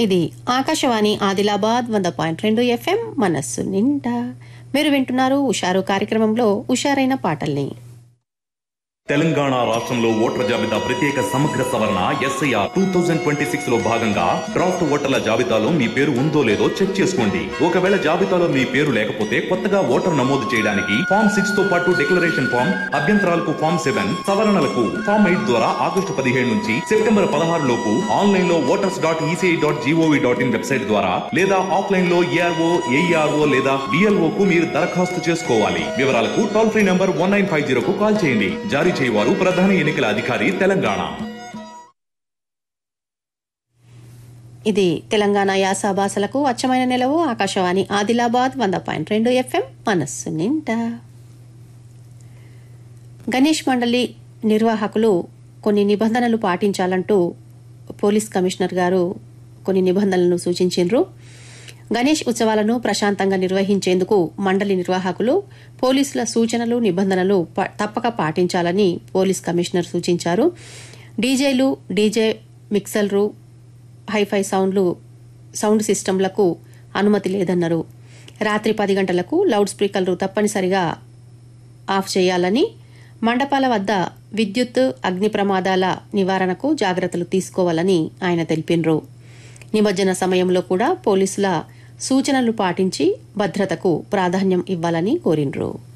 ఇది ఆకాశవాణి ఆదిలాబాద్ వంద పాయింట్ రెండు ఎఫ్ఎం మనస్సు నిండా మీరు వింటున్నారు ఉషారు కార్యక్రమంలో ఉషారైన పాటల్ని తెలంగాణ రాష్ట్రంలో ఓటర్ల జాబితా ప్రత్యేక సమగ్ర సవరణ SIR two thousand twenty six లో భాగంగా డ్రాఫ్ట్ ఓటర్ల జాబితాలో మీ పేరు ఉందో లేదో చెక్ చేసుకోండి ఒకవేళ జాబితాలో మీ పేరు లేకపోతే కొత్తగా ఓటర్ నమోదు చేయడానికి ఫామ్ సిక్స్ తో పాటు డిక్లరేషన్ ఫామ్ అభ్యంతరాలకు ఫామ్ సెవెన్ సవరణలకు ఫామ్ ఎయిట్ ద్వారా ఆగస్టు పదిహేడు నుంచి సెప్టెంబర్ పదహారు లోపు ఆన్లైన్ లో voters dot ECI dot GOV dot in website ద్వారా లేదా ఆఫ్లైన్ లో ఏఆర్ఓ ఏఈఆర్ఓ లేదా డిఎల్ఓ కు మీరు దరఖాస్తు చేసుకోవాలి వివరాలకు toll free number one nine five zero కు కాల్ చేయండి జారీ చేయవారు ప్రధాన ఎన్నికల అధికారి తెలంగాణ ఇది తెలంగాణ యాస భాషలకు అచ్చమైన నిలవు ఆకాశవాణి ఆదిలాబాద్ వంద పాయింట్ రెండు ఎఫ్ఎం మనస్సు నిండా గణేష్ మండలి నిర్వాహకులు కొన్ని నిబంధనలు పాటించాలంటూ పోలీస్ కమిషనర్ గారు కొన్ని నిబంధనలను సూచించారు గణేష్ ఉత్సవాలను ప్రశాంతంగా నిర్వహించేందుకు మండలి నిర్వాహకులు పోలీసుల సూచనలు నిబంధనలు ప- తప్పక పాటించాలని పోలీస్ కమిషనర్ సూచించారు డీజేలు డీజే మిక్సర్లు హైఫై సౌండ్లు సౌండ్ సిస్టంలకు అనుమతి లేదన్నారు రాత్రి పది గంటలకు లౌడ్ స్పీకర్లు తప్పనిసరిగా ఆఫ్ చేయాలని మండపాల వద్ద విద్యుత్ అగ్ని ప్రమాదాల నివారణకు జాగ్రత్తలు తీసుకోవాలని ఆయన తెలిపినరు నిమజ్జన సమయంలో కూడా పోలీసుల సూచనలు పాటించి భద్రతకు ప్రాధాన్యం ఇవ్వాలని కోరినరు